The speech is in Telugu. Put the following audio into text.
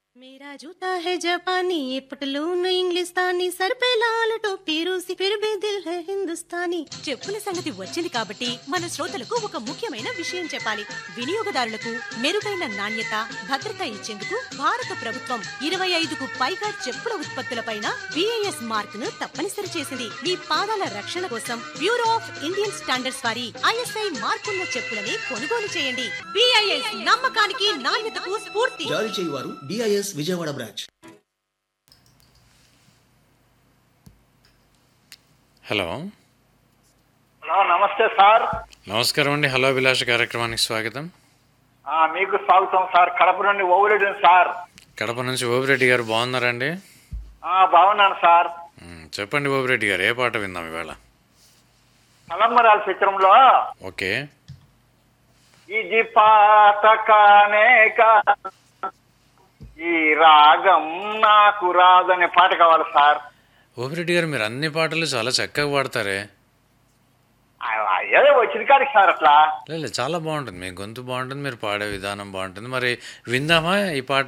मेरा जूता है जापानी ये पटलून इंग्लिस्तानी सर पे लाल टोपी रूसी फिर भी दिल है हिंदुस्तानी చెప్పుల సంగతి వచ్చింది కాబట్టి మన శ్రోతలకు ఒక ముఖ్యమైన విషయం చెప్పాలి వినియోగదారులకు మెరుగైన నాణ్యత భద్రత ఇచ్చేందుకు భారత ప్రభుత్వం ఇరవై ఐదుకు పైగా చెప్పుల ఉత్పత్తులపైన బిఐఎస్ మార్క్ ను తప్పనిసరి చేసింది మీ పాదాల రక్షణ కోసం బ్యూరో ఆఫ్ ఇండియన్ స్టాండర్డ్స్ వారి ఐఎస్ఐ మార్కున్న చెప్పులని కొనుగోలు చేయండి బిఐఎస్ నమ్మకానికి నాణ్యతకు స్ఫూర్తి జారీ చేయువారు DIS Vijayawada branch hello hello నమస్తే సార్ నమస్కారం అండి హలో అభిలాష కార్యక్రమానికి స్వాగతం ఆ, మీకు స్వాగతం సార్ కడప నుండి ఓవులేడు సార్ కడప నుంచి ఓపిరెడ్డి గారు బాగున్నారండి ఆ, బాగున్నాను సార్ మ్, చెప్పండి ఓపిరెడ్డి గారు ఏ పాట విందాం ఇవాళ తలంబరాల చిత్రంలో ఓకే ఇది పాతకానే కా ఈ రాగం నాకు రాదనే పాట కావాలి సార్ ఓపిరెడ్డి గారు మీరు అన్ని పాటలు చాలా చక్కగా పాడతారే ఆ, ఏదో వచ్చింది కాదు సార్ అట్లా లేదు చాలా బాగుంటుంది మీ గొంతు బాగుంటుంది మీరు పాడే విధానం బాగుంటుంది మరి విందామా ఈ పాట